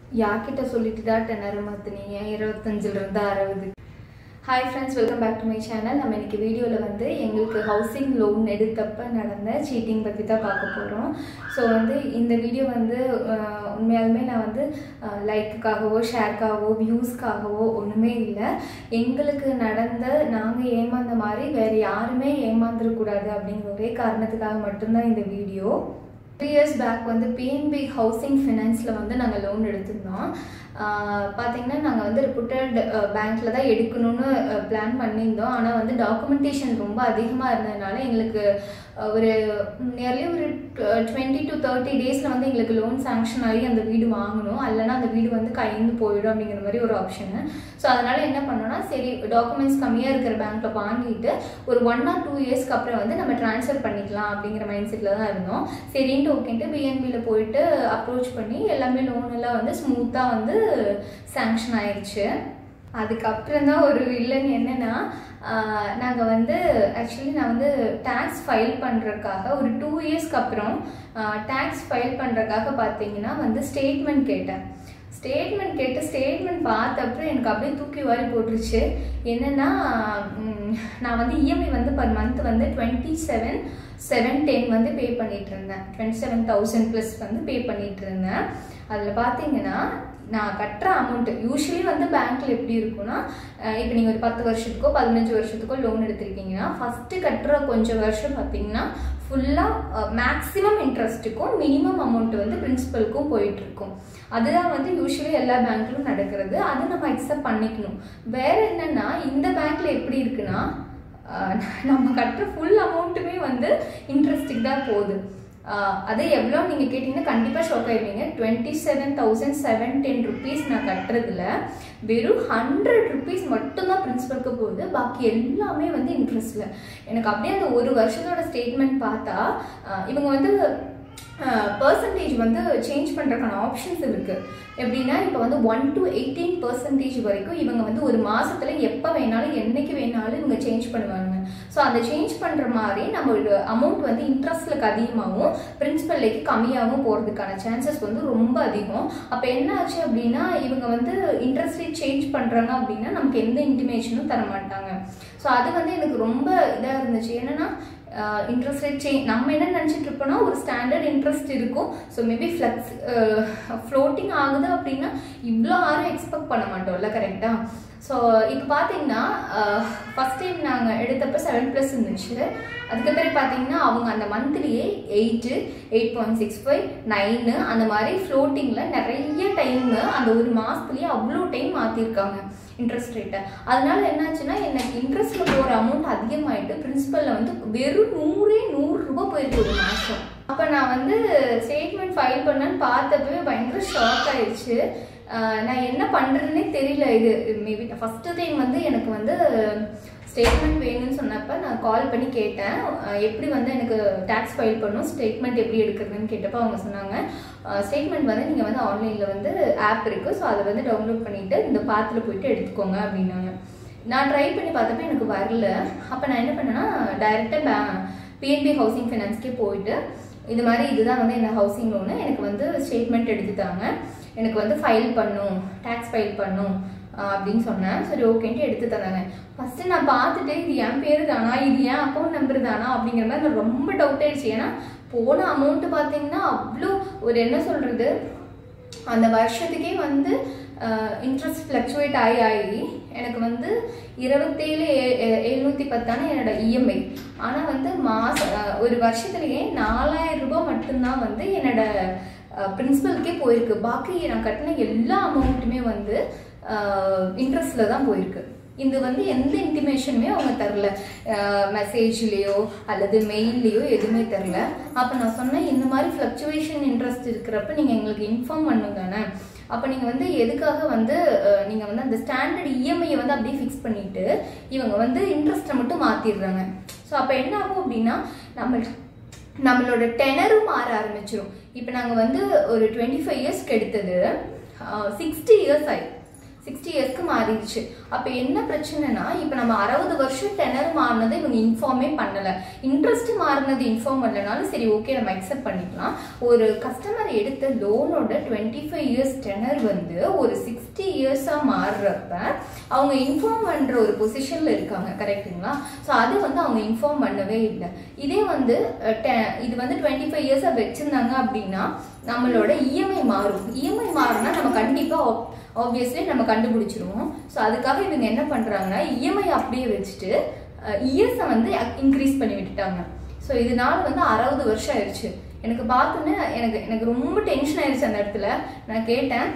யார்கிட்ட சொல்லிட்டு தான் டென்னரை மாற்றினீங்க இருபத்தஞ்சிலிருந்து அறுபது hi friends welcome back to my channel நம்ம இன்னைக்கு வீடியோவில் வந்து எங்களுக்கு ஹவுசிங் லோன் எடுத்தப்ப நடந்த சீட்டிங் பற்றி தான் பார்க்க போகிறோம் ஸோ வந்து இந்த வீடியோ வந்து அஹ், உண்மையாலுமே நான் வந்து லைக்குக்காகவோ ஷேர்க்காகவோ வியூஸ்க்காகவோ ஒன்றுமே இல்லை எங்களுக்கு நடந்த நாங்கள் ஏமாந்த மாதிரி வேறு யாருமே ஏமாந்துடக்கூடாது அப்படிங்கிற ஒரே காரணத்துக்காக மட்டும்தான் இந்த வீடியோ த்ரீ இயர்ஸ் பேக் வந்து பிஎன்பி ஹவுசிங் ஃபினான்ஸில் வந்து நாங்கள் லோன் எடுத்திருந்தோம் ஆஹ் பார்த்தீங்கன்னா நாங்கள் வந்து ரிப்போர்ட்டட் பேங்க்கில் தான் எடுக்கணும்னு பிளான் பண்ணியிருந்தோம் ஆனால் வந்து டாக்குமெண்டேஷன் ரொம்ப அதிகமாக இருந்ததுனால எங்களுக்கு அஹ், ஒரு நியர்லி ஒரு டுவெண்ட்டி டு தேர்ட்டி டேஸில் வந்து எங்களுக்கு லோன் சாங்ஷன் ஆகி அந்த வீடு வாங்கணும் இல்லைன்னா அந்த வீடு வந்து கைந்து போயிடும் அப்படிங்கிற மாதிரி ஒரு ஆப்ஷனு ஸோ அதனால் என்ன பண்ணோம்னா சரி டாக்குமெண்ட்ஸ் கம்மியாக இருக்கிற பேங்க்கில் வாங்கிட்டு ஒரு ஒன் ஆர் டூ இயர்ஸ்க்கு அப்புறம் வந்து நம்ம ட்ரான்ஸ்ஃபர் பண்ணிக்கலாம் அப்படிங்கிற மைண்ட் செட்டில் தான் இருந்தோம் சரின்ட்டு ஓகேன்ட்டு பிஎன்பியில் போயிட்டு அப்ரோச் பண்ணி எல்லாமே லோன் எல்லாம் வந்து ஸ்மூத்தாக வந்து சாங்ஷன் ஆயிடுச்சு அதுக்கப்புறம் தான் ஒரு வில்லன் என்னன்னா நாங்கள் வந்து ஆக்சுவலி நான் வந்து டேக்ஸ் ஃபைல் பண்ணுறதுக்காக ஒரு டூ இயர்ஸ்க்கு அப்புறம் டேக்ஸ் ஃபைல் பண்ணுறதுக்காக பார்த்தீங்கன்னா வந்து ஸ்டேட்மெண்ட் கேட்டேன் ஸ்டேட்மெண்ட் கேட்டு ஸ்டேட்மெண்ட் பார்த்த அப்புறம் எனக்கு அப்படியே தூக்கி வாரி போட்டுருச்சு என்னன்னா ம், நான் வந்து இஎம்ஐ வந்து பர் மந்த் வந்து டுவெண்ட்டி செவன் செவன் டென் வந்து பே பண்ணிட்டு இருந்தேன் டுவெண்ட்டி செவன் தௌசண்ட் ப்ளஸ் வந்து பே பண்ணிட்டு இருந்தேன் அதில் பார்த்தீங்கன்னா நான் கட்டுற அமௌண்ட் யூஸ்வலி வந்து பேங்க்ல எப்படி இருக்கும்னா இப்போ நீங்கள் ஒரு பத்து வருஷத்துக்கோ பதினஞ்சு வருஷத்துக்கோ லோன் எடுத்திருக்கீங்கன்னா ஃபஸ்ட்டு கட்டுற கொஞ்சம் வருஷம் பார்த்தீங்கன்னா ஃபுல்லாக மேக்ஸிமம் இன்ட்ரெஸ்ட்டுக்கும் மினிமம் அமௌண்ட் வந்து பிரின்சிபலுக்கும் போயிட்டு இருக்கும் அதுதான் வந்து யூஸ்வலி எல்லா பேங்க்லும் நடக்கிறது அதை நம்ம அக்செப்ட் பண்ணிக்கணும் வேற என்னன்னா இந்த பேங்க்ல எப்படி இருக்குன்னா ஆஹ் நம்ம கட்டுற ஃபுல் அமௌண்ட்டுமே வந்து இன்ட்ரெஸ்ட்டுக்கு தான் போகுது ஆஹ் அது எவ்வளோ நீங்கள் கேட்டிங்கன்னா கண்டிப்பாக ஷாக் ஆயிடுவீங்க twenty seven thousand seven ten rupees நான் கட்டுறதுல வெறும் ஹண்ட்ரட் ருபீஸ் மட்டும்தான் பிரின்சிபலுக்கு போகுது பாக்கி எல்லாமே வந்து இன்ட்ரெஸ்ட்டில் எனக்கு அப்படியே அந்த ஒரு வருஷத்தோட ஸ்டேட்மெண்ட் பார்த்தா ஆஹ் இவங்க வந்து பர்சன்டேஜ் வந்து சேஞ்ச் பண்ணுறதுக்கான ஆப்ஷன்ஸ் இருக்குது எப்படின்னா இப்போ வந்து ஒன் டு எயிட்டீன் பர்சன்டேஜ் வரைக்கும் இவங்க வந்து ஒரு மாசத்துல எப்போ வேணாலும் என்னைக்கு வேணாலும் இவங்க சேஞ்ச் பண்ணுவாங்க ஸோ அந்த சேஞ்ச் பண்ணுற மாதிரி நம்மளோட அமௌண்ட் வந்து இன்ட்ரெஸ்ட்லுக்கு அதிகமாகவும் பிரின்சிபல்லைக்கு கம்மியாகவும் போகிறதுக்கான சான்சஸ் வந்து ரொம்ப அதிகம் அப்போ என்ன ஆச்சு அப்படின்னா இவங்க வந்து இன்ட்ரெஸ்ட் ரேட் சேஞ்ச் பண்ணுறாங்க அப்படின்னா நமக்கு எந்த இன்டிமேஷனும் தர மாட்டாங்க ஸோ அது வந்து எனக்கு ரொம்ப இதாக இருந்துச்சு என்னன்னா இன்ட்ரெஸ்ட் ரேட் சேஞ்ச் நம்ம என்ன நினச்சிட்டு இருப்போம்னா ஒரு ஸ்டாண்டர்ட் இன்ட்ரெஸ்ட் இருக்கும் ஸோ மேபி ஃப்ளக்ஸ் ஃப்ளோட்டிங் ஆகுது அப்படின்னா இவ்வளோ யாரும் எக்ஸ்பெக்ட் பண்ண மாட்டோம்ல கரெக்டாக ஸோ இப்போ பார்த்தீங்கன்னா ஃபஸ்ட் டைம் நாங்கள் எடுத்தப்ப செவன் ப்ளஸ் இருந்துச்சு அதுக்கப்புறம் பார்த்தீங்கன்னா அவங்க அந்த மந்த்லியே eight eight point six five nine அந்த மாதிரி ஃப்ளோட்டிங்கில் நிறைய டைமு அந்த ஒரு மாதத்துலேயே அவ்வளோ டைம் மாற்றிருக்காங்க இன்ட்ரெஸ்ட் ரேட்டை அதனால என்னாச்சுன்னா எனக்கு இன்ட்ரெஸ்ட்டில் போகிற அமௌண்ட் அதிகமாயிட்டு பிரின்சிபலில் வந்து வெறும் நூறே நூறுரூபா போயிருக்கு ஒரு மாதம் அப்போ நான் வந்து ஸ்டேட்மெண்ட் ஃபைல் பண்ணேன்னு பார்த்தப்பவே பயங்கர ஷாக் ஆயிடுச்சு ஆஹ் நான் என்ன பண்ணுறதுனே தெரியல இது மேபி ஃபஸ்ட்டு டைம் வந்து எனக்கு வந்து ஸ்டேட்மெண்ட் வேணும்னு சொன்னப்போ நான் கால் பண்ணி கேட்டேன் ஆஹ் எப்படி வந்து எனக்கு டேக்ஸ் ஃபைல் பண்ணும் ஸ்டேட்மெண்ட் எப்படி எடுக்கிறதுன்னு கேட்டப்போ அவங்க சொன்னாங்க ஸ்டேட்மெண்ட் வந்து நீங்கள் வந்து ஆன்லைனில் வந்து ஆப் இருக்குது ஸோ அதை வந்து டவுன்லோட் பண்ணிவிட்டு இந்த பாத்தில் போயிட்டு எடுத்துக்கோங்க அப்படின்னாங்க நான் ட்ரை பண்ணி பார்த்தப்ப எனக்கு வரல அப்போ நான் என்ன பண்ணேன்னா டைரெக்டாக பே பிஎன்பி ஹவுசிங் ஃபைனான்ஸ்க்கே போயிட்டு இது மாதிரி இதுதான் வந்து என்ன ஹவுசிங் லோனு எனக்கு வந்து ஸ்டேட்மெண்ட் எடுத்துட்டாங்க எனக்கு வந்து ஃபைல் பண்ணும் டேக்ஸ் ஃபைல் பண்ணும் ஆஹ் அப்படின்னு சொன்னேன் சரி ஓகேன்ட்டு எடுத்து தந்தாங்க ஃபஸ்ட்டு நான் பார்த்துட்டு இது என் பேர் தானா இது என் அக்கௌண்ட் நம்பர் தானா அப்படிங்கிற மாதிரி நான் ரொம்ப டவுட் ஆயிடுச்சு ஏன்னா போன அமௌண்ட்டு பார்த்தீங்கன்னா அவ்வளோ ஒரு என்ன சொல்கிறது அந்த வருஷத்துக்கே வந்து இன்ட்ரெஸ்ட் ஃப்ளக்சுவேட் ஆகி ஆகி எனக்கு வந்து இருபத்தேழு எழுநூற்றி பத்தான என்னோட இஎம்ஐ ஆனால் வந்து மாச அஹ், ஒரு வருஷத்துலேயே நாலாயிரம் ரூபாய் மட்டும்தான் வந்து என்னோட பிரின்சிபலுக்கே போயிருக்கு பாக்கி நான் கட்டின எல்லா அமௌண்ட்டுமே வந்து இன்ட்ரெஸ்டில் தான் போயிருக்கு இது வந்து எந்த இன்டிமேஷனுமே அவங்க தரல மெசேஜ்லேயோ அல்லது மெயில்லையோ எதுவுமே தரல அப்போ நான் சொன்னேன் இந்த மாதிரி ஃப்ளக்சுவேஷன் இன்ட்ரெஸ்ட் இருக்கிறப்ப நீங்கள் எங்களுக்கு இன்ஃபார்ம் பண்ணுங்க தானே அப்போ நீங்கள் வந்து எதுக்காக வந்து நீங்கள் வந்து அந்த ஸ்டாண்டர்ட் இஎம்ஐயை வந்து அப்படியே ஃபிக்ஸ் பண்ணிட்டு இவங்க வந்து இன்ட்ரெஸ்ட்டை மட்டும் மாற்றிடுறாங்க ஸோ அப்போ என்ன ஆகும் அப்படின்னா நம்ம நம்மளோட டெனரும் மாற ஆரம்பிச்சிடும் இப்போ நாங்கள் வந்து ஒரு டுவெண்ட்டி ஃபைவ் இயர்ஸ்க்கு எடுத்தது சிக்ஸ்டி இயர்ஸ் ஆகி சிக்ஸ்டி இயர்ஸ்க்கு மாறிடுச்சு அப்போ என்ன பிரச்சனைனா இப்போ நம்ம அறுபது வருஷம் டெனர் மாறினதை இவங்க இன்ஃபார்மே பண்ணலை இன்ட்ரெஸ்ட் மாறினது இன்ஃபார்ம் பண்ணலனாலும் சரி ஓகே நம்ம அக்செப்ட் பண்ணிக்கலாம் ஒரு கஸ்டமர் எடுத்த லோனோட டுவெண்ட்டி ஃபைவ் இயர்ஸ் டெனர் வந்து ஒரு சிக்ஸ்டி இயர்ஸாக மாறுறப்ப அவங்க இன்ஃபார்ம் பண்ணுற ஒரு பொசிஷனில் இருக்காங்க கரெக்டுங்களா ஸோ அது வந்து அவங்க இன்ஃபார்ம் பண்ணவே இல்லை இதே வந்து அஹ், te- இது வந்து டுவெண்ட்டி ஃபைவ் இயர்ஸாக வச்சுருந்தாங்க அப்படின்னா நம்மளோட இஎம்ஐ மாறும் இஎம்ஐ மாறினா நம்ம கண்டிப்பாக ஆப்வியஸ்லி நம்ம கண்டுபிடிச்சிருவோம் ஸோ அதுக்காக இவங்க என்ன பண்ணுறாங்கன்னா இஎம்ஐ அப்படியே வச்சுட்டு இயர்ஸை வந்து இன்க்ரீஸ் பண்ணி விட்டுட்டாங்க ஸோ இதனால வந்து அறுபது வருஷம் ஆயிடுச்சு எனக்கு பார்த்தோன்னே எனக்கு எனக்கு ரொம்ப டென்ஷன் ஆயிடுச்சு அந்த இடத்துல நான் கேட்டேன்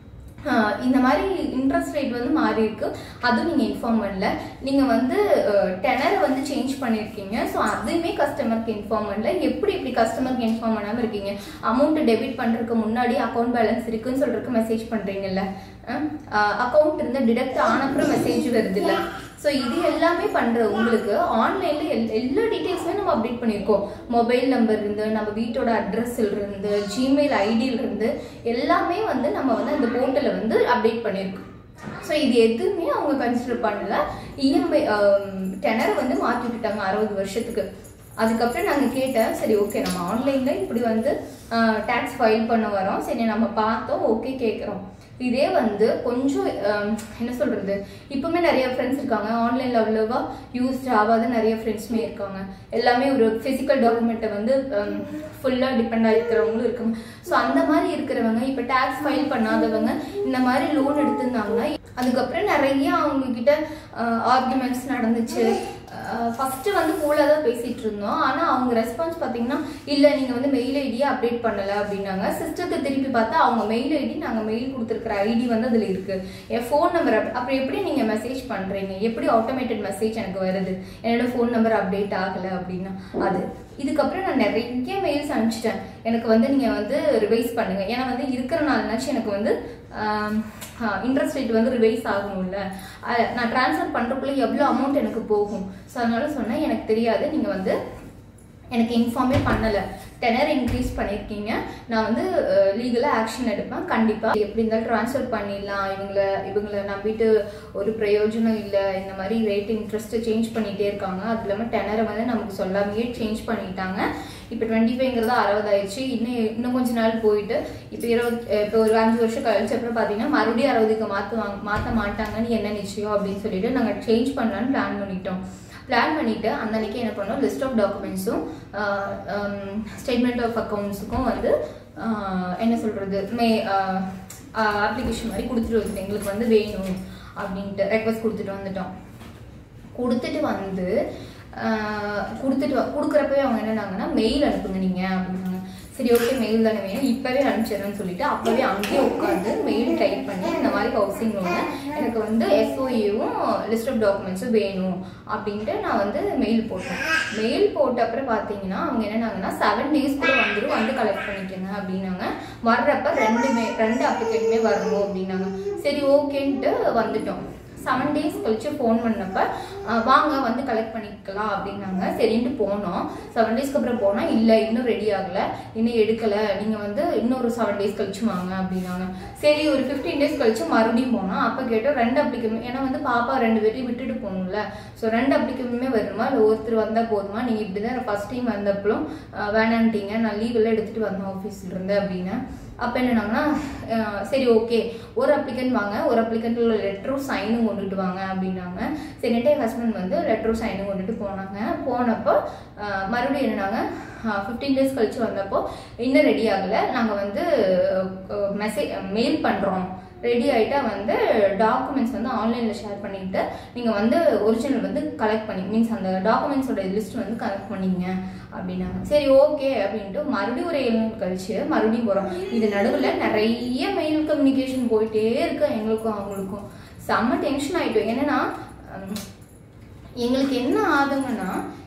ஆஹ் இந்த மாதிரி இன்ட்ரெஸ்ட் ரேட் வந்து மாறி இருக்கு அதுவும் நீங்கள் இன்ஃபார்ம் பண்ணல நீங்கள் வந்து டெனரை வந்து சேஞ்ச் பண்ணியிருக்கீங்க ஸோ அதுவுமே கஸ்டமருக்கு இன்ஃபார்ம் பண்ணல எப்படி இப்படி கஸ்டமருக்கு இன்ஃபார்ம் பண்ணாமல் இருக்கீங்க அமௌண்ட் டெபிட் பண்ணுறதுக்கு முன்னாடி அக்கௌண்ட் பேலன்ஸ் இருக்குன்னு சொல்றதுக்கு மெசேஜ் பண்ணுறீங்கல்ல அக்கௌண்ட் இருந்து டிடக்ட் ஆனப்புறம் மெசேஜ் வருது இல்லை ஸோ இது எல்லாமே பண்ணுற உங்களுக்கு ஆன்லைனில் எல் எல்லா டீட்டெயில்ஸுமே நம்ம அப்டேட் பண்ணியிருக்கோம் மொபைல் நம்பர் இருந்து நம்ம வீட்டோட அட்ரஸ்ல இருந்து ஜிமெயில் ஐடியில இருந்து எல்லாமே வந்து நம்ம வந்து அந்த போர்ட்டலில் வந்து அப்டேட் பண்ணியிருக்கோம் ஸோ இது எதுவுமே அவங்க கன்சிடர் பண்ணல இஎம்ஐ டெனரை வந்து மாற்றி விட்டுட்டாங்க அறுபது வருஷத்துக்கு அதுக்கப்புறம் நாங்கள் கேட்டேன் சரி ஓகே நம்ம ஆன்லைனில் இப்படி வந்து டேக்ஸ் ஃபைல் பண்ண வரோம் சரி நம்ம பார்த்தோம் ஓகே கேட்குறோம் இதே வந்து கொஞ்சம் ஆம், என்ன சொல்கிறது இப்போவுமே நிறைய ஃப்ரெண்ட்ஸ் இருக்காங்க ஆன்லைனில் அவ்வளோவா யூஸ்ட் ஆகாத நிறைய ஃப்ரெண்ட்ஸுமே இருக்காங்க எல்லாமே ஒரு ஃபிசிக்கல் டாக்குமெண்ட்டை வந்து ஃபுல்லாக டிபெண்ட் ஆகிருக்கிறவங்களும் இருக்காங்க ஸோ அந்த மாதிரி இருக்கிறவங்க இப்போ டேக்ஸ் ஃபைல் பண்ணாதவங்க இந்த மாதிரி லோன் எடுத்திருந்தாங்கன்னா அதுக்கப்புறம் நிறைய அவங்க கிட்ட ஆர்குமெண்ட்ஸ் நடந்துச்சு ஃபஸ்ட்டு வந்து கூலாக தான் பேசிகிட்டு இருந்தோம் ஆனால் அவங்க ரெஸ்பான்ஸ் பார்த்தீங்கன்னா இல்லை நீங்கள் வந்து மெயில் ஐடியை அப்டேட் பண்ணலை அப்படின்னாங்க சிஸ்டத்தை திருப்பி பார்த்தா அவங்க மெயில் ஐடி நாங்கள் மெயில் கொடுத்துருக்குற ஐடி வந்து அதில் இருக்குது என் ஃபோன் நம்பர் அப்புறம் எப்படி நீங்கள் மெசேஜ் பண்ணுறீங்க எப்படி ஆட்டோமேட்டட் மெசேஜ் எனக்கு வருது என்னோட ஃபோன் நம்பர் அப்டேட் ஆகலை அப்படின்னா அது இதுக்கப்புறம் நான் நிறைய மெயில்ஸ் அனுப்பிச்சிட்டேன் எனக்கு வந்து நீங்கள் வந்து ரிவைஸ் பண்ணுங்கள் ஏன்னா வந்து இருக்கிற நாள்னாச்சும் எனக்கு வந்து இன்ட்ரெஸ்ட் ரேட் வந்து ரிவைஸ் ஆகணும்ல அஹ் நான் ட்ரான்ஸ்ஃபர் பண்ணுறக்குள்ளே எவ்வளோ அமௌண்ட் எனக்கு போகும் ஸோ அதனால சொன்னேன் எனக்கு தெரியாது நீங்கள் வந்து எனக்கு இன்ஃபார்மே பண்ணலை டெனர் இன்க்ரீஸ் பண்ணியிருக்கீங்க நான் வந்து லீகலாக ஆக்ஷன் எடுப்பேன் கண்டிப்பாக எப்படி இருந்தாலும் ட்ரான்ஸ்ஃபர் பண்ணிடலாம் இவங்கள இவங்கள நம்பிட்டு ஒரு பிரயோஜனம் இல்லை இந்த மாதிரி ரேட் இன்ட்ரெஸ்ட்டு சேஞ்ச் பண்ணிகிட்டே இருக்காங்க அது இல்லாமல் டெனரை வந்து நமக்கு சொல்லாமையே சேஞ்ச் பண்ணிட்டாங்க இப்போ டுவெண்ட்டி ஃபைவ்ங்கிறது அறுபதாயிடுச்சு இன்னும் இன்னும் கொஞ்ச நாள் போயிட்டு இப்போ இருபது இப்போ ஒரு அஞ்சு வருஷம் கழிச்ச அப்புறம் பார்த்தீங்கன்னா மறுபடியும் அறுபதுக்கு மாற்றுவாங்க மாற்ற மாட்டாங்கன்னு என்ன நிச்சயம் அப்படின்னு சொல்லிட்டு நாங்கள் சேஞ்ச் பண்ணலான்னு பிளான் பண்ணிட்டோம் பிளான் பண்ணிவிட்டு அந்த அன்னைக்கு என்ன பண்ணோம் லிஸ்ட் ஆஃப் டாக்குமெண்ட்ஸும் ஸ்டேட்மெண்ட் ஆஃப் அக்கௌண்ட்ஸுக்கும் வந்து ஆஹ், என்ன சொல்கிறது மே அப்ளிகேஷன் மாதிரி கொடுத்துட்டு வந்துட்டோம் எங்களுக்கு வந்து வேணும் அப்படின்ட்டு ரெக்வஸ்ட் கொடுத்துட்டு வந்துட்டோம் கொடுத்துட்டு வந்து ஆஹ், கொடுத்துட்டு வ- கொடுக்குறப்பவே அவங்க என்னன்னாங்கன்னா மெயில் அனுப்புங்க நீங்கள் அப்படின்னாங்க சரி ஓகே மெயில் தானே வேணும் இப்போவே அனுப்பிச்சிடுறேன்னு சொல்லிட்டு அப்போவே அங்கேயே உட்காந்து மெயில் டைப் பண்ணி இந்த மாதிரி ஹவுசிங் லோனு எனக்கு வந்து எஸ்ஓஏவும் லிஸ்ட் ஆஃப் டாக்குமெண்ட்ஸும் வேணும் அப்படின்ட்டு நான் வந்து மெயில் போட்டேன் மெயில் போட்ட அப்புறம் பார்த்தீங்கன்னா அவங்க என்னன்னாங்கன்னா செவன் டேஸ்க்குள்ள வந்துடும் வந்து கலெக்ட் பண்ணிக்கோங்க அப்படின்னாங்க வர்றப்ப ரெண்டுமே ரெண்டு அப்ளிகேட்டுமே வரணும் அப்படின்னாங்க சரி ஓகேன்ட்டு வந்துட்டோம் செவன் டேஸ் கழிச்சு ஃபோன் பண்ணப்ப அஹ், வாங்க வந்து கலெக்ட் பண்ணிக்கலாம் அப்படின்னாங்க சரின்ட்டு போனோம் செவன் டேஸ்க்கு அப்புறம் போனால் இல்லை இன்னும் ரெடி ஆகலை இன்னும் எடுக்கலை நீங்கள் வந்து இன்னொரு செவன் டேஸ் கழிச்சு வாங்க அப்படின்னாங்க சரி ஒரு ஃபிஃப்டீன் டேஸ் கழிச்சு மறுபடியும் போனோம் அப்போ கேட்டோம் ரெண்டு அப்ளிகேஷன் ஏன்னா வந்து பாப்பா ரெண்டு பேர்ட்டையும் விட்டுட்டு போகணும்ல ஸோ ரெண்டு அப்ளிகேஷனுமே வருமா இல்லை ஒருத்தர் வந்தால் போதுமா நீங்கள் இப்படி தான் ஃபஸ்ட் டைம் வந்தப்பளும் அஹ், வேணான்ட்டீங்க நான் லீவ் எல்லாம் எடுத்துகிட்டு வந்தேன் ஆஃபீஸ்ல இருந்து அப்படின்னு அப்போ என்னன்னாங்கன்னா அஹ், சரி ஓகே ஒரு அப்ளிகன்ட் வாங்க ஒரு அப்ளிகண்ட்ல லெட்டரும் சைனும் கொண்டுட்டு வாங்க அப்படின்னாங்க சரின்ட்டு என் ஹஸ்பண்ட் வந்து லெட்டரும் சைனும் கொண்டுட்டு போனாங்க போனப்போ அஹ், மறுபடியும் என்னன்னாங்க ஃபிஃப்டீன் டேஸ் கழிச்சு வந்தப்போ இன்னும் ரெடி ஆகலை நாங்கள் வந்து மெசேஜ் மெயில் பண்ணுறோம் ரெடி ஆகிட்டா வந்து டாக்குமெண்ட்ஸ் வந்து ஆன்லைனில் ஷேர் பண்ணிட்டு நீங்கள் வந்து ஒரிஜினல் வந்து கலெக்ட் பண்ணி மீன்ஸ் அந்த டாக்குமெண்ட்ஸோட லிஸ்ட் வந்து கலெக்ட் பண்ணிங்க அப்படின்னாங்க சரி ஓகே அப்படின்ட்டு மறுபடியும் ஒரு ஏழு நாள் கழிச்சு மறுபடியும் போகிறோம் இது நடுவில் நிறைய மெயில் கம்யூனிகேஷன் போயிட்டே இருக்கு எங்களுக்கும் அவங்களுக்கும் செம்ம டென்ஷன் ஆகிட்டோம் என்னன்னா ஹம், எங்களுக்கு என்ன ஆகுதுங்கன்னா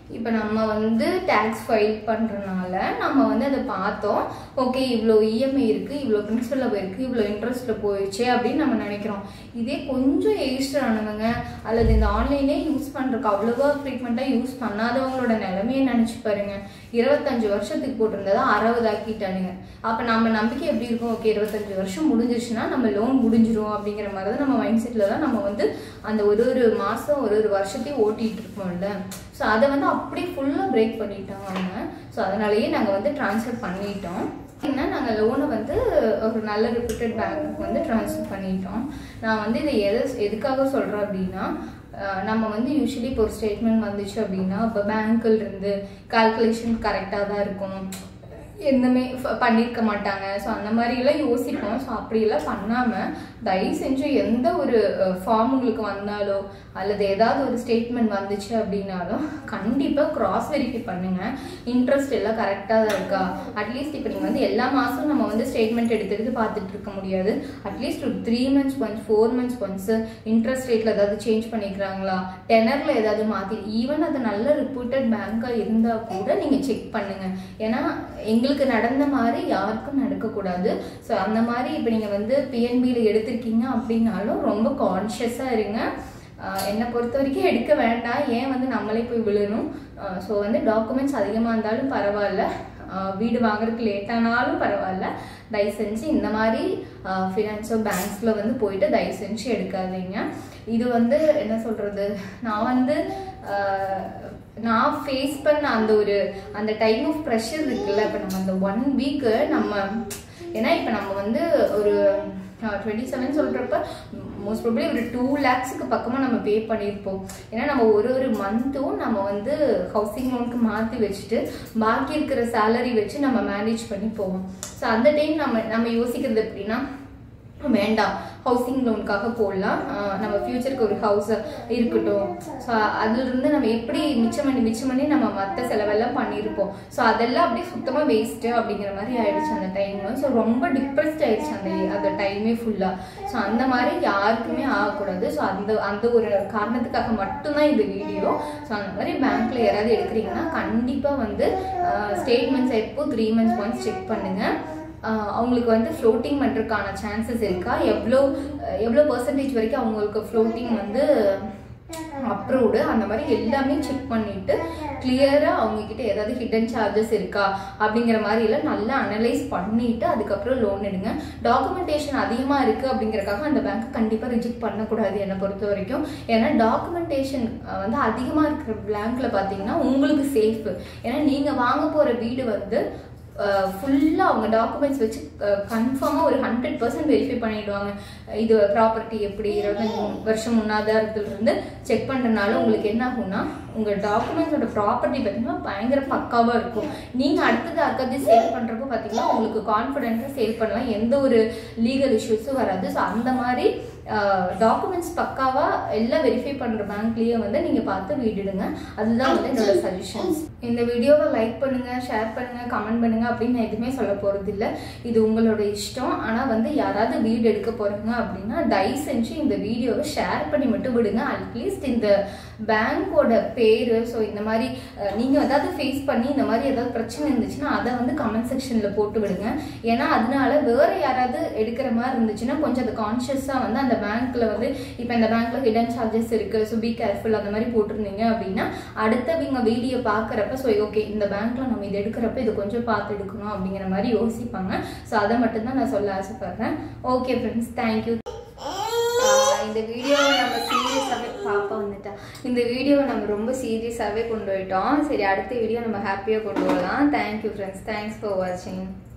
இப்போ நம்ம வந்து டேக்ஸ் ஃபைல் பண்ணுறனால நம்ம வந்து அதை பார்த்தோம் ஓகே இவ்வளோ இஎம்ஐ இருக்குது இவ்வளோ பிரின்சிபலில் போயிருக்கு இவ்வளோ இன்ட்ரெஸ்ட்டில் போயிடுச்சு அப்படின்னு நம்ம நினைக்கிறோம் இதே கொஞ்சம் ஏஜ்டு ஆனவங்க அல்லது இந்த ஆன்லைனே யூஸ் பண்ணுறக்கு அவ்வளோவா ஃப்ரீக்வெண்ட்டாக யூஸ் பண்ணாதவங்களோட நிலைமையை நினச்சி பாருங்க இருபத்தஞ்சு வருஷத்துக்கு போட்டிருந்ததை அறுபது ஆக்கிட்டானுங்க அப்போ நம்ம நம்பிக்கை எப்படி இருக்கும் ஓகே இருபத்தஞ்சு வருஷம் முடிஞ்சிருச்சுன்னா நம்ம லோன் முடிஞ்சிரும் அப்படிங்கிற மாதிரி தான் நம்ம மைண்ட் செட்டில் தான் நம்ம வந்து அந்த ஒரு ஒரு மாதம் ஒரு ஒரு வருஷத்தையும் ஓட்டிகிட்டு இருக்கோம்ல ஸோ அதை வந்து அப்படியே ஃபுல்லாக பிரேக் பண்ணிட்டாங்க அவங்க ஸோ அதனாலேயே நாங்கள் வந்து ட்ரான்ஸ்ஃபர் பண்ணிட்டோம் ஏன்னா நாங்கள் லோனை வந்து ஒரு நல்ல ரெப்யூட்டட் பேங்க்குக்கு வந்து ட்ரான்ஸ்ஃபர் பண்ணிட்டோம் நான் வந்து இதை எதை எதுக்காக சொல்கிறேன் அப்படின்னா அஹ் நம்ம வந்து யூஸ்வலி இப்போ ஒரு ஸ்டேட்மெண்ட் வந்துச்சு அப்படின்னா இப்போ பேங்க்கில் இருந்து கால்குலேஷன் கரெக்டாக தான் இருக்கும் எதுவுமே ஃப- பண்ணியிருக்க மாட்டாங்க ஸோ அந்த மாதிரிலாம் யோசிப்போம் ஸோ அப்படியெல்லாம் பண்ணாமல் தயவு செஞ்சு எந்த ஒரு ஃபார்ம் உங்களுக்கு வந்தாலோ அல்லது ஏதாவது ஒரு ஸ்டேட்மெண்ட் வந்துச்சு அப்படின்னாலும் கண்டிப்பாக கிராஸ் வெரிஃபை பண்ணுங்கள் இன்ட்ரெஸ்ட் எல்லாம் கரெக்டாக தான் இருக்கா அட்லீஸ்ட் இப்போ நீங்கள் வந்து எல்லா மாதம் நம்ம வந்து ஸ்டேட்மெண்ட் எடுத்து எடுத்து பார்த்துட்டு இருக்க முடியாது அட்லீஸ்ட் ஒரு three months once four months once interest ரேட்டில் ஏதாவது சேஞ்ச் பண்ணிக்கிறாங்களா டெனரில் ஏதாவது மாற்றி ஈவன் அது நல்ல ரிப்பூட்டட் பேங்காக இருந்தால் கூட நீங்கள் செக் பண்ணுங்கள் ஏன்னா எங்களுக்கு நடந்த மாதிரி யாருக்கும் நடக்கக்கூடாது ஸோ அந்த மாதிரி இப்போ நீங்கள் வந்து பிஎன்பியில் எடுத்திருக்கீங்க அப்படின்னாலும் ரொம்ப கான்ஷியஸாக இருங்க ஆஹ் என்னை பொறுத்த வரைக்கும் எடுக்க வேண்டாம் ஏன் வந்து நம்மளே போய் விழணும் ஸோ வந்து டாக்குமெண்ட்ஸ் அதிகமாக இருந்தாலும் பரவாயில்ல ஆஹ் வீடு வாங்குறதுக்கு லேட் ஆனாலும் பரவாயில்ல தயவு செஞ்சு இந்த மாதிரி ஃபினான்ஸோ பேங்க்ஸில் வந்து போயிட்டு தயவு செஞ்சு எடுக்காதீங்க இது வந்து என்ன சொல்கிறது நான் வந்து ஆஹ் நான் ஃபேஸ் பண்ண அந்த ஒரு அந்த டைம் ஆஃப் ப்ரெஷர் இருக்குல்ல இப்போ நம்ம அந்த ஒன் வீக்கு நம்ம ஏன்னா இப்போ நம்ம வந்து ஒரு டுவெண்ட்டி செவன் சொல்கிறப்ப மோஸ்ட் ப்ராப்ளி ஒரு டூ லேக்ஸுக்கு பக்கமாக நம்ம பே பண்ணியிருப்போம் ஏன்னா நம்ம ஒரு ஒரு மந்த்தும் நம்ம வந்து ஹவுசிங் லோனுக்கு மாற்றி வச்சுட்டு பாக்கி இருக்கிற சேலரி வச்சு நம்ம மேனேஜ் பண்ணி போவோம் ஸோ அந்த டைம் நம்ம நம்ம யோசிக்கிறது எப்படின்னா வேண்டாம் ஹவுசிங் லோனுக்காக போடலாம் ஆஹ் நம்ம ஃப்யூச்சருக்கு ஒரு ஹவுஸ் இருக்கட்டும் ஸோ அதுலேருந்து நம்ம எப்படி மிச்சம் பண்ணி மிச்சம் பண்ணி நம்ம மற்ற செலவெல்லாம் பண்ணியிருப்போம் ஸோ அதெல்லாம் அப்படியே சுத்தமாக வேஸ்ட்டு அப்படிங்கிற மாதிரி ஆயிடுச்சு அந்த டைம் ஸோ ரொம்ப டிப்ரெஸ்ட் ஆயிடுச்சு அந்த அந்த டைமே ஃபுல்லாக ஸோ அந்த மாதிரி யாருக்குமே ஆகக்கூடாது ஸோ அந்த அந்த ஒரு காரணத்துக்காக மட்டும்தான் இந்த வீடியோ ஸோ அந்த மாதிரி பேங்க்கில் யாராவது எடுக்கிறீங்கன்னா கண்டிப்பாக வந்து ஸ்டேட்மெண்ட்ஸ் எப்போ த்ரீ மந்த்ஸ் ஒன்ஸ் செக் பண்ணுங்கள் ஆஹ் அவங்களுக்கு வந்து ஃப்ளோட்டிங் பண்ணுறதுக்கான சான்சஸ் இருக்கா எவ்வளோ அஹ் எவ்வளோ பர்சன்டேஜ் வரைக்கும் அவங்களுக்கு ஃப்ளோட்டிங் வந்து அப்ரூவ்டு அந்த மாதிரி எல்லாமே செக் பண்ணிட்டு கிளியராக அவங்கக்கிட்ட ஏதாவது ஹிடன் சார்ஜஸ் இருக்கா அப்படிங்கிற மாதிரி எல்லாம் நல்லா அனலைஸ் பண்ணிட்டு அதுக்கப்புறம் லோன் எடுங்க டாக்குமெண்டேஷன் அதிகமாக இருக்குது அப்படிங்கறக்காக அந்த பேங்க் கண்டிப்பாக ரிஜெக்ட் பண்ணக்கூடாது என்னை பொறுத்த வரைக்கும் ஏன்னா டாக்குமெண்டேஷன் வந்து அதிகமாக இருக்கிற பேங்க்கில் பார்த்தீங்கன்னா உங்களுக்கு சேஃப் ஏன்னா நீங்கள் வாங்க போகிற வீடு வந்து ஃபுல்லாக அவங்க டாக்குமெண்ட்ஸ் வச்சு கன்ஃபார்மாக ஒரு ஹண்ட்ரட் பர்சன்ட் வெரிஃபை பண்ணிடுவாங்க இது ப்ராப்பர்ட்டி எப்படி இருபத்தஞ்சு வருஷம் முன்னாதாரத்துலேருந்து செக் பண்ணுறதுனால உங்களுக்கு என்ன ஆகும்னா உங்கள் டாக்குமெண்ட்ஸோட ப்ராப்பர்ட்டி பார்த்தீங்கன்னா பயங்கர பக்காவாக இருக்கும் நீங்கள் அடுத்தது அக்கதி சேல் பண்ணுறப்போ பார்த்தீங்கன்னா உங்களுக்கு கான்ஃபிடென்ட்டாக சேல் பண்ணலாம் எந்த ஒரு லீகல் இஷ்யூஸும் வராது ஸோ அந்த மாதிரி டாக்குமெண்ட்ஸ் பக்காவாக எல்லாம் வெரிஃபை பண்ணுற பேங்க்லேயே வந்து நீங்கள் பார்த்து வீடிடுங்க அதுதான் வந்து என்னோட சஜஷன்ஸ் இந்த வீடியோவை லைக் பண்ணுங்கள் ஷேர் பண்ணுங்கள் கமெண்ட் பண்ணுங்கள் அப்படின்னு நான் எதுவுமே சொல்ல போகிறது இல்லை இது உங்களோட இஷ்டம் ஆனால் வந்து யாராவது வீடு எடுக்க போகிறாங்க அப்படின்னா தயவு செஞ்சு இந்த வீடியோவை ஷேர் பண்ணி மட்டும் விடுங்க அட்லீஸ்ட் இந்த பேங்க்கோட பேர் ஸோ இந்த மாதிரி நீங்கள் ஏதாவது ஃபேஸ் பண்ணி இந்த மாதிரி ஏதாவது பிரச்சனை இருந்துச்சுன்னா அதை வந்து கமெண்ட் செக்ஷனில் போட்டு விடுங்க ஏன்னா அதனால வேறு யாராவது எடுக்கிற மாதிரி இருந்துச்சுன்னா கொஞ்சம் அது கான்ஷியஸாக வந்து அந்த பேங்க்ல வந்து இப்போ இந்த பேங்க்ல ஹிடன் சார்ஜஸ் இருக்கு ஸோ பி கேர்ஃபுல் அந்த மாதிரி போட்டிருந்தீங்க அப்படின்னா அடுத்தவங்க வீடியோ பார்க்குறப்ப ஸோ ஓகே இந்த பேங்க்ல நம்ம இது எடுக்கிறப்ப இது கொஞ்சம் பார்த்து எடுக்கணும் அப்படிங்கிற மாதிரி யோசிப்பாங்க ஸோ அதை மட்டும்தான் நான் சொல்ல ஆசைப்படுறேன் ஓகே ஃப்ரெண்ட்ஸ் தேங்க்யூ இந்த வீடியோவை நம்ம சீரியஸாகவே பாப்பா வந்துட்டா இந்த வீடியோவை நம்ம ரொம்ப சீரியஸாகவே கொண்டு போயிட்டோம் சரி அடுத்த வீடியோ நம்ம ஹாப்பியாக கொண்டு வரலாம் தேங்க்யூ ஃப்ரெண்ட்ஸ் தேங்க்ஸ் ஃபார் வாட்சிங்